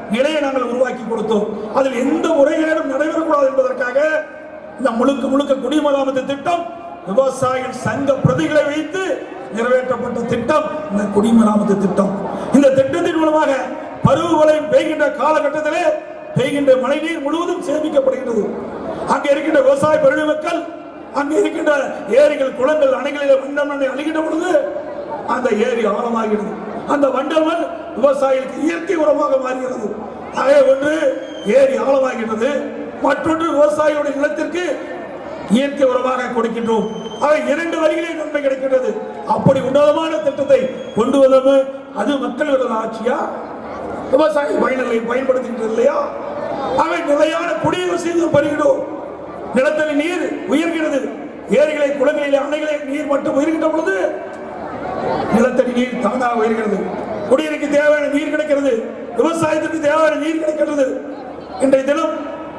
நிலையை நாங்கள் உருவாக்கி கொடுத்தோம் அதில் எந்த முறைகேடும் நடைபெறக்கூடாது என்பதற்காக இந்த முழுக்க முழுக்க குடிமராமத்து திட்டம் விவசாயிகள் சங்க பிரதிகளை வைத்து நிறைவேற்றப்பட்ட திட்டம் இந்த குடிமராமத்து திட்டம் இந்த திட்டத்தின் மூலமாக பருவமழை பெய்கின்ற காலகட்டத்திலே பெய்கின்ற மழைநீர் முழுவதும் சேமிக்கப்படுகின்றது அங்க இருக்கின்ற விவசாய பெருமக்கள் அங்க இருக்கின்ற ஏரிகள் குளங்கள் அணைகளில் வண்டல் மண்ணை அழிகின்ற பொழுது அந்த ஏரி ஆழமாகிறது அந்த வண்டல் மண் விவசாயிகளுக்கு இயற்கை உரமாக மாறுகிறது அதே ஒன்று ஏரி ஆழமாகிறது மற்றொன்று விவசாயிகளுடைய நிலத்திற்கு இயற்கை உரமாக கொடுக்கின்றோம் அவை இரண்டு வழிகளில் நன்மை கிடைக்கின்றது அப்படி உன்னதமான திட்டத்தை கொண்டு வந்தது அது மக்கள் விரோத ஆட்சியா விவசாய பயனிலை பயன்படுத்துகின்றது இல்லையா அவை நிலையான குடிநீர் செய்து பெறுகிறோம் நிலத்தடி நீர் உயர்கிறது ஏரிகளை குளங்களிலே அணைகளை நீர் மட்டும் உயர்கின்ற பொழுது நிலத்தடி நீர் தானாக உயர்கிறது குடிநீருக்கு தேவையான நீர் கிடைக்கிறது விவசாயத்திற்கு தேவையான நீர் கிடைக்கிறது இன்றைய தினம்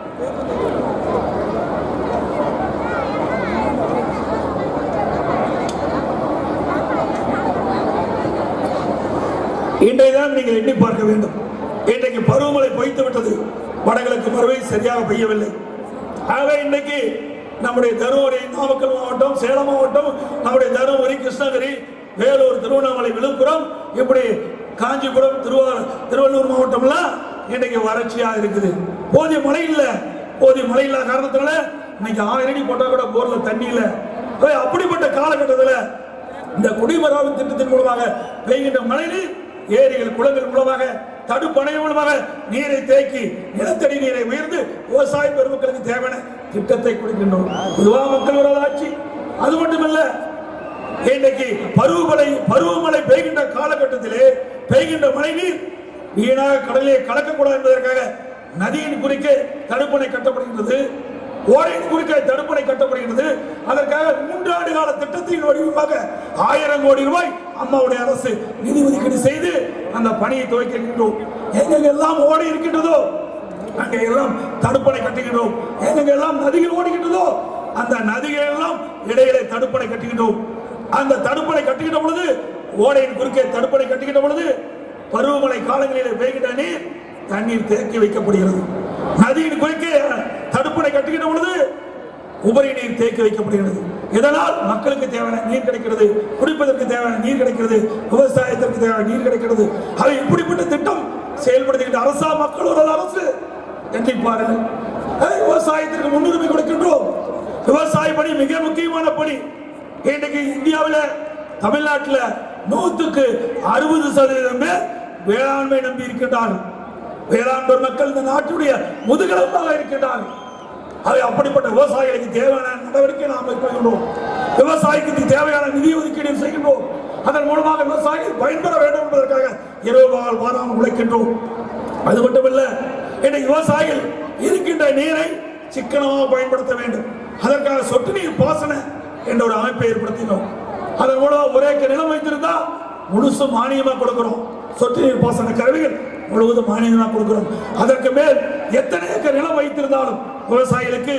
இன்றைய தினம் நீங்கள் எண்ணி பார்க்க வேண்டும் இன்றைக்கு பருவமழை பொய்த்து விட்டது வடகிழக்கு பருவை சரியாக பெய்யவில்லை ஆகவே இன்றைக்கு நம்முடைய தருமபுரி நாமக்கல் மாவட்டம் சேலம் மாவட்டம் நம்முடைய தருமபுரி கிருஷ்ணகிரி வேலூர் திருவண்ணாமலை விழுப்புரம் இப்படி காஞ்சிபுரம் திருவாரூர் திருவள்ளூர் மாவட்டம்லாம் இன்னைக்கு வறட்சியா இருக்குது போதிய மழை இல்ல போதிய மழை இல்லாத காரணத்தினால இன்னைக்கு ஆயிரம் அடி போட்டா கூட போர்ல தண்ணி இல்ல ஆகவே அப்படிப்பட்ட காலகட்டத்தில் இந்த குடிமராமத்து திட்டத்தின் மூலமாக பெய்கின்ற மழைநீர் ஏரிகள் குளங்கள் மூலமாக தடுப்பணை மூலமாக நீரை தேக்கி நிலத்தடி நீரை உயர்ந்து விவசாய பெருமக்களுக்கு தேவையான திட்டத்தை கொடுக்கின்றோம் இதுவா மக்கள் விரோத ஆட்சி அது மட்டுமல்ல இன்றைக்கு பருவமழை பருவமழை பெய்கின்ற காலகட்டத்திலே பெய்கின்ற மழை நீர் வீணாக கடலிலே கலக்கக்கூடாது என்பதற்காக நதியின் குறுக்கே தடுப்பணை கட்டப்படுகின்றது ஓடையின் குறுக்கே தடுப்பணை கட்டப்படுகிறது அதற்காக மூன்றாண்டு கால திட்டத்தின் வடிவமாக ஆயிரம் கோடி ரூபாய் அம்மாவுடைய அரசு நிதி ஒதுக்கீடு செய்து அந்த பணியை துவக்கின்றோம் எங்கெல்லாம் ஓடை இருக்கின்றதோ அங்கே எல்லாம் தடுப்பணை கட்டுகின்றோம் எங்கெல்லாம் நதிகள் ஓடுகின்றதோ அந்த நதிகள் எல்லாம் இடையிலே தடுப்பணை கட்டுகின்றோம் அந்த தடுப்பணை கட்டுகின்ற பொழுது ஓடையின் குறுக்கே தடுப்பணை கட்டுகின்ற பொழுது பருவமழை காலங்களிலே பெய்கின்ற நீர் தண்ணீர் தேக்கி வைக்கப்படுகிறது நதியின் குறுக்கே தடுப்பணை கட்டுகின்ற பொழுது உபரி நீர் தேக்கி வைக்கப்படுகிறது இதனால் மக்களுக்கு தேவையான நீர் கிடைக்கிறது குடிப்பதற்கு தேவையான நீர் கிடைக்கிறது விவசாயத்திற்கு தேவையான நீர் கிடைக்கிறது அதை இப்படிப்பட்ட திட்டம் செயல்படுத்துகின்ற அரசா மக்களோட அரசு எண்ணி பாருங்கள் அதை விவசாயத்திற்கு முன்னுரிமை கொடுக்கின்றோம் விவசாய பணி மிக முக்கியமான பணி இன்றைக்கு இந்தியாவில் தமிழ்நாட்டில் நூற்றுக்கு அறுபது சதவீதம் பேர் வேளாண்மை நம்பி இருக்கின்றார்கள் வேளாண் பெருமக்கள் இந்த நாட்டுடைய முதுகெலும்பாக இருக்கின்றார்கள் அதை அப்படிப்பட்ட விவசாயிகளுக்கு தேவையான நடவடிக்கை நாம் மேற்கொள்கின்றோம் விவசாயிக்கு தேவையான நிதி ஒதுக்கீடு செய்கின்றோம் அதன் மூலமாக விவசாயிகள் பயன்பெற வேண்டும் என்பதற்காக இரவு பகல் வாராமல் உழைக்கின்றோம் அது மட்டுமல்ல இன்னைக்கு விவசாயிகள் இருக்கின்ற நீரை சிக்கனமாக பயன்படுத்த வேண்டும் அதற்காக சொட்டு நீர் பாசன என்ற ஒரு அமைப்பை ஏற்படுத்தினோம் அதன் மூலம் ஒரே ஏக்கர் நிலம் வைத்திருந்தா முழுசும் மானியமா கொடுக்கிறோம் சொட்டு நீர் பாசன கருவிகள் முழுவதும் மானியமா கொடுக்கிறோம் அதற்கு மேல் எத்தனை ஏக்கர் நிலம் வைத்திருந்தாலும் விவசாயிகளுக்கு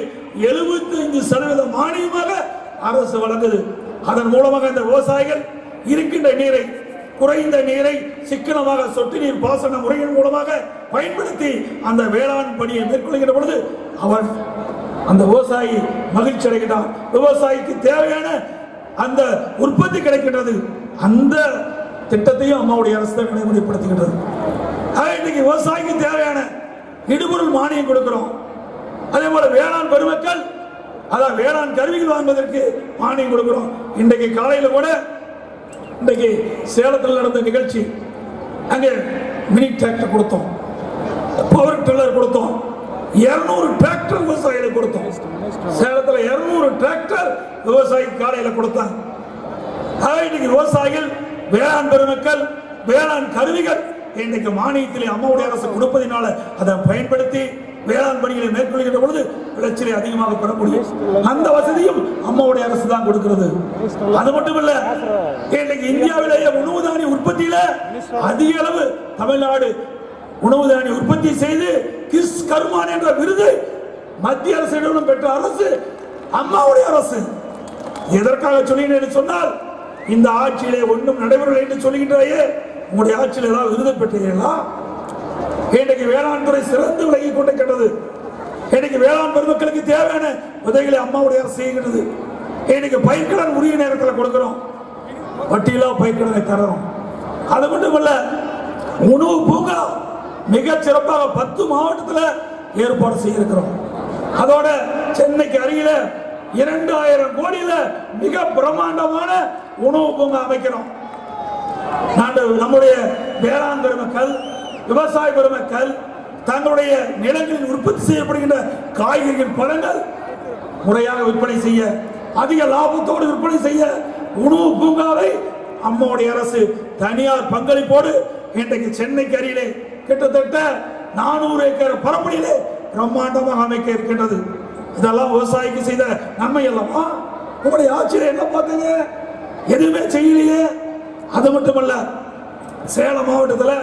75% சதவீதம் மானியமாக அரசு வழங்குது அதன் மூலமாக இந்த விவசாயிகள் இருக்கின்ற நீரை குறைந்த நீரை சிக்கனமாக சொட்டு நீர் பாசன முறையின் மூலமாக பயன்படுத்தி அந்த வேளாண் பணியை மேற்கொள்கின்ற பொழுது அவர் அந்த விவசாயி மகிழ்ச்சி அடைகிறார் விவசாயிக்கு தேவையான அந்த உற்பத்தி கிடைக்கின்றது அந்த திட்டத்தையும் அம்மாவுடைய அரசு தான் நடைமுறைப்படுத்துகின்றது ஆக இன்னைக்கு விவசாயிக்கு தேவையான இடுபொருள் மானியம் கொடுக்கிறோம் அதே போல வேளாண் பெருமக்கள் அதான் வேளாண் கருவிகள் வாங்குவதற்கு மானியம் கொடுக்கிறோம் இன்றைக்கு காலையில கூட இன்றைக்கு சேலத்தில் நடந்த நிகழ்ச்சி அங்கே மினி டிராக்டர் கொடுத்தோம் பவர் டில்லர் கொடுத்தோம் 200 டிராக்டர் விவசாயிகளுக்கு கொடுத்தோம் சேலத்தில் 200 டிராக்டர் விவசாயி காலையில் கொடுத்தாங்க ஆக இன்னைக்கு விவசாயிகள் வேளாண் பெருமக்கள் வேளாண் கருவிகள் இன்னைக்கு மானியத்திலே அம்மாவுடைய அரசு கொடுப்பதினால அதை பயன்படுத்தி வேளாண் பணிகளை மேற்கொள்கின்ற பொழுது விளைச்சலை அதிகமாக பெற முடியும் அந்த வசதியும் அம்மாவுடைய அரசு தான் கொடுக்கிறது அது மட்டுமல்ல இன்னைக்கு இந்தியாவிலேயே உணவு தானிய உற்பத்தியில அதிக அளவு தமிழ்நாடு உணவு தானிய உற்பத்தி செய்து கிஸ் கர்மான் என்ற விருது மத்திய அரசிடம் பெற்ற அரசு அம்மாவுடைய அரசு எதற்காக சொன்னேன் என்று சொன்னால் இந்த ஆட்சியிலே ஒன்றும் நடைபெறவில்லை என்று சொல்லுகின்றாயே உங்களுடைய ஆட்சியில் ஏதாவது விருது பெற்றீர்களா இன்றைக்கு வேளாண் துறை சிறந்து விலகி கொண்டிருக்கிறது இன்னைக்கு வேளாண் பெருமக்களுக்கு தேவையான உதவிகளை அம்மாவுடைய அரசு செய்கிறது இன்னைக்கு பயிர்க்கடன் உரிய நேரத்தில் கொடுக்கிறோம் வட்டியில்லா பயிர்க்கடனை தரணும் அது மட்டும் இல்ல உணவு பூங்கா மிக சிறப்பாக பத்து மாவட்டத்தில் ஏற்பாடு செய்திருக்கிறோம் அதோட சென்னைக்கு அருகில இரண்டாயிரம் கோடியில மிக பிரம்மாண்டமான உணவு பூங்கா அமைக்கிறோம் நாங்கள் நம்முடைய வேளாண் பெருமக்கள் விவசாய பெருமக்கள் தங்களுடைய நிலங்களில் உற்பத்தி செய்யப்படுகின்ற காய்கறிகள் பழங்கள் முறையாக விற்பனை செய்ய அதிக லாபத்தோடு விற்பனை செய்ய உணவு பூங்காவை அம்மாவுடைய அரசு தனியார் பங்களிப்போடு இன்றைக்கு சென்னைக்கு அருகிலே கிட்டத்தட்ட நானூறு ஏக்கர் பரப்படியிலே பிரம்மாண்டமாக அமைக்க இருக்கின்றது இதெல்லாம் விவசாயிக்கு செய்த நன்மை அல்லவா உங்களுடைய ஆட்சியில் என்ன பார்த்தீங்க எதுவுமே செய்யலையே அது மட்டுமல்ல சேலம் மாவட்டத்தில்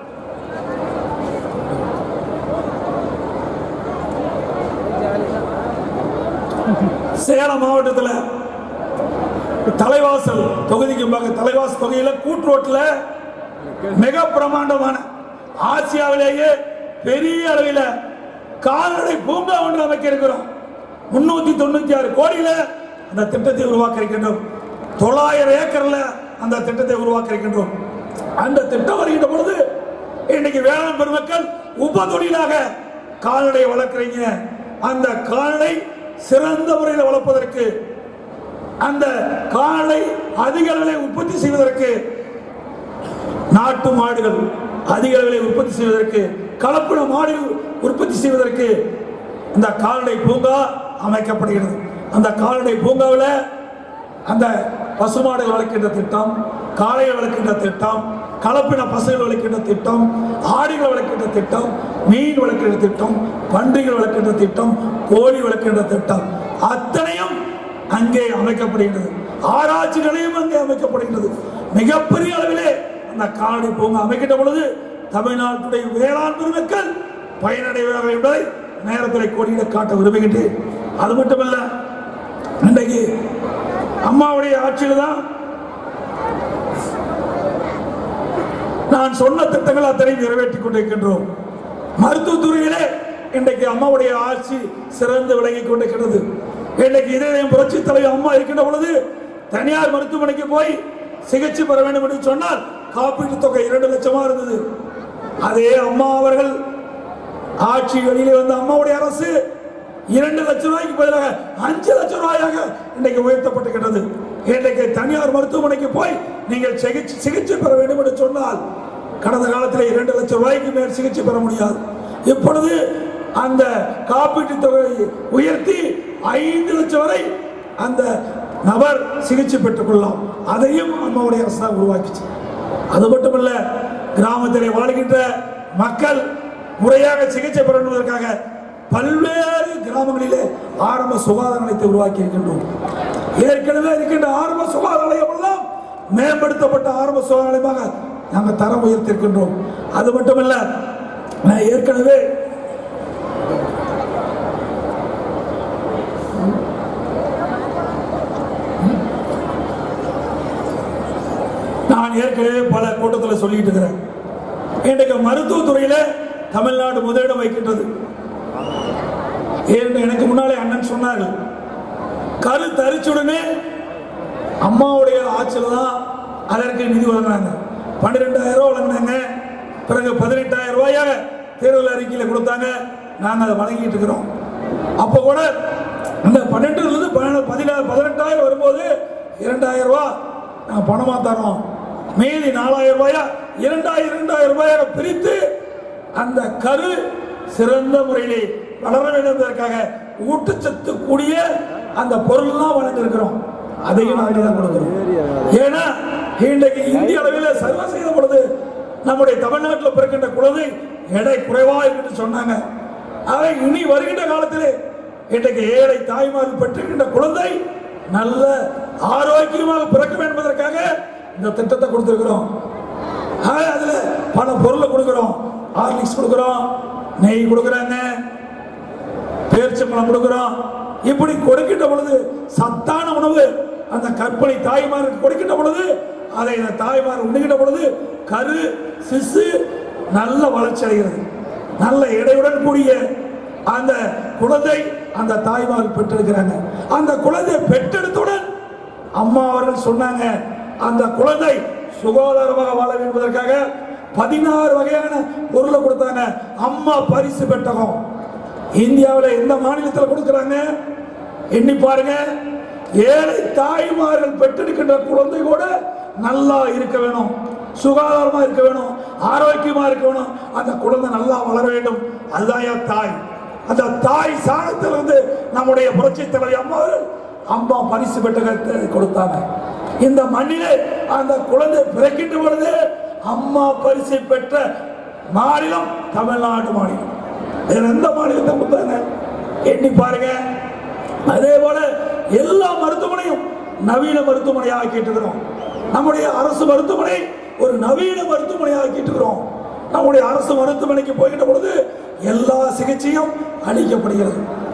சேலம் மாவட்டத்தில் தலைவாசல் தொகுதிக்கு பக்க தலைவாசல் தொகுதியில கூட்டுரோட்டில் மிக பிரமாண்டமான ஆசியாவிலேயே பெரிய அளவில் கால்நடை பூங்கா ஒன்று அமைக்க இருக்கிறோம் முன்னூத்தி தொண்ணூத்தி ஆறு கோடியில அந்த திட்டத்தை உருவாக்க இருக்கின்றோம் தொள்ளாயிரம் ஏக்கர்ல அந்த திட்டத்தை உருவாக்க இருக்கின்றோம் அந்த திட்டம் வருகின்ற பொழுது இன்னைக்கு வேளாண் பெருமக்கள் உப தொழிலாக கால்நடையை வளர்க்குறீங்க அந்த கால்நடை சிறந்த முறையில் வளர்ப்பதற்கு அந்த காலை அதிக அளவில் உற்பத்தி செய்வதற்கு நாட்டு மாடுகள் அதிக அளவில் உற்பத்தி செய்வதற்கு கலப்பின மாடுகள் உற்பத்தி செய்வதற்கு இந்த கால்நடை பூங்கா அமைக்கப்படுகிறது அந்த கால்நடை பூங்காவில் அந்த பசுமாடுகள் வளர்க்கின்ற திட்டம் காளைகள் வளர்க்கின்ற திட்டம் கலப்பின பசுகள் வளர்க்கின்ற திட்டம் ஆடுகள் வளர்க்கின்ற திட்டம் மீன் வளர்க்கின்ற திட்டம் பன்றிகள் வளர்க்கின்ற திட்டம் கோழி வளர்க்கின்ற திட்டம் அத்தனையும் அங்கே அமைக்கப்படுகிறது ஆராய்ச்சி நிலையம் அங்கே அமைக்கப்படுகிறது மிகப்பெரிய அளவிலே அந்த கால்நடை பூங்கா அமைக்கின்ற பொழுது தமிழ்நாட்டுடைய வேளாண் பெருமக்கள் பயனடைவார்கள் என்பதை நேரத்தில் கொடியிட காட்ட விரும்புகின்றேன் அது மட்டுமல்ல இன்றைக்கு அம்மாவுடைய ஆட்சியில் தான் நான் சொன்ன திட்டங்கள் அத்தனையும் நிறைவேற்றிக் கொண்டிருக்கின்றோம் மருத்துவத்துறையிலே இன்றைக்கு அம்மாவுடைய ஆட்சி சிறந்து விளங்கிக் கொண்டிருக்கிறது இன்றைக்கு இதயம் புரட்சி தலைவர் அம்மா இருக்கின்ற பொழுது தனியார் மருத்துவமனைக்கு போய் சிகிச்சை பெற வேண்டும் என்று சொன்னால் காப்பீட்டு தொகை இரண்டு லட்சமா இருந்தது அதே அம்மா அவர்கள் ஆட்சி வெளியிலே வந்த அம்மாவுடைய அரசு இரண்டு லட்சம் ரூபாய்க்கு பதிலாக அஞ்சு லட்சம் ரூபாயாக இன்றைக்கு உயர்த்தப்பட்டிருக்கிறது இன்றைக்கு தனியார் மருத்துவமனைக்கு போய் நீங்கள் சிகிச்சை சிகிச்சை பெற வேண்டும் என்று சொன்னால் கடந்த காலத்தில் இரண்டு லட்சம் ரூபாய்க்கு மேல் சிகிச்சை பெற முடியாது இப்பொழுது அந்த காப்பீட்டு தொகையை உயர்த்தி ஐந்து லட்சம் வரை அந்த நபர் சிகிச்சை பெற்றுக் கொள்ளலாம் அதையும் அம்மாவுடைய அரசு தான் உருவாக்கிச்சு அது மட்டுமல்ல கிராமத்திலே வாழ்கின்ற மக்கள் முறையாக சிகிச்சை பெறுவதற்காக பல்வேறு கிராமங்களிலே ஆரம்ப சுகாதார நிலையத்தை உருவாக்கி இருக்கின்றோம் ஏற்கனவே இருக்கின்ற ஆரம்ப சுகாதார நிலையம் எல்லாம் மேம்படுத்தப்பட்ட ஆரம்ப சுகாதார நிலையமாக நாங்கள் தரம் உயர்த்திருக்கின்றோம் அது மட்டுமல்ல நான் ஏற்கனவே நான் ஏற்கனவே பல கூட்டத்தில் சொல்லிட்டு இருக்கிறேன் இன்றைக்கு மருத்துவத்துறையில தமிழ்நாடு முதலிடம் வைக்கின்றது ஏன்னு எனக்கு முன்னாலே அண்ணன் சொன்னார்கள் கரு தரிச்சுடனே அம்மாவுடைய ஆட்சியில் தான் அதற்கு நிதி வழங்கினாங்க பன்னிரெண்டாயிரம் ரூபாய் வழங்கினாங்க பிறகு பதினெட்டாயிரம் ரூபாயாக தேர்தல் அறிக்கையில் கொடுத்தாங்க நாங்கள் அதை வழங்கிட்டு இருக்கிறோம் அப்போ கூட அந்த பன்னெண்டுலேருந்து பதினாறு பதினெட்டாயிரம் வரும்போது இரண்டாயிரம் ரூபாய் நாங்கள் பணமாக தரோம் மீதி நாலாயிரம் ரூபாயா இரண்டாயிரம் இரண்டாயிரம் ரூபாயாக பிரித்து அந்த கரு சிறந்த முறையிலே வளர வேண்டும் என்பதற்காக ஊட்டச்சத்து கூடிய அந்த பொருள்லாம் வழங்கியிருக்கிறோம் அதையும் நாங்கள் தான் கொடுக்கிறோம் ஏன்னா இன்றைக்கு இந்திய அளவில் சர்வ செய்த பொழுது நம்முடைய தமிழ்நாட்டில் பிறக்கின்ற குழந்தை எடை குறைவா என்று சொன்னாங்க அவை இனி வருகின்ற காலத்திலே இன்றைக்கு ஏழை தாய்மார்கள் பெற்றிருக்கின்ற குழந்தை நல்ல ஆரோக்கியமாக பிறக்க வேண்டும் என்பதற்காக இந்த திட்டத்தை கொடுத்திருக்கிறோம் ஆக அதுல பல பொருளை கொடுக்கிறோம் ஹார்லிக்ஸ் கொடுக்கிறோம் நெய் கொடுக்குறாங்க பேரிச்சம்பழம் கொடுக்கிறோம் இப்படி கொடுக்கின்ற பொழுது சத்தான உணவு அந்த கற்பனை தாய்மாருக்கு கொடுக்கின்ற பொழுது அதை அந்த தாய்மார் உண்ணுகின்ற பொழுது கரு சிசு நல்ல வளர்ச்சி அடைகிறது நல்ல எடையுடன் கூடிய அந்த குழந்தை அந்த தாய்மார் பெற்றெடுக்கிறாங்க அந்த குழந்தை பெற்றெடுத்தவுடன் அம்மா அவர்கள் சொன்னாங்க அந்த குழந்தை சுகாதாரமாக வாழ வேண்டும் என்பதற்காக பதினாறு வகையான பொருளை கொடுத்தாங்க அம்மா பரிசு பெட்டகம் இந்தியாவில் எந்த மாநிலத்தில் கொடுக்கறாங்க எண்ணி பாருங்க ஏழை தாய்மார்கள் பெற்றெடுக்கின்ற குழந்தை கூட நல்லா இருக்க வேணும் சுகாதாரமா இருக்க வேணும் ஆரோக்கியமா இருக்க வேணும் அந்த குழந்தை நல்லா வளர வேண்டும் அதுதான் என் தாய் அந்த தாய் சாணத்திலிருந்து நம்முடைய புரட்சி தலைவி அம்மா அவர்கள் அம்மா பரிசு பெட்டகத்தை கொடுத்தாங்க இந்த மண்ணிலே அந்த குழந்தை பிறக்கின்ற பொழுது அம்மா பரிசு பெற்ற மாநிலம் தமிழ்நாடு மாநிலம் வேற எந்த மாநிலத்தை கொடுத்தாங்க எண்ணி பாருங்க அதே போல எல்லா மருத்துவமனையும் நவீன மருத்துவமனை ஆக்கிட்டு இருக்கிறோம் நம்முடைய அரசு மருத்துவமனை ஒரு நவீன மருத்துவமனை ஆக்கிட்டு இருக்கிறோம் நம்முடைய அரசு மருத்துவமனைக்கு போகின்ற பொழுது எல்லா சிகிச்சையும் அளிக்கப்படுகிறது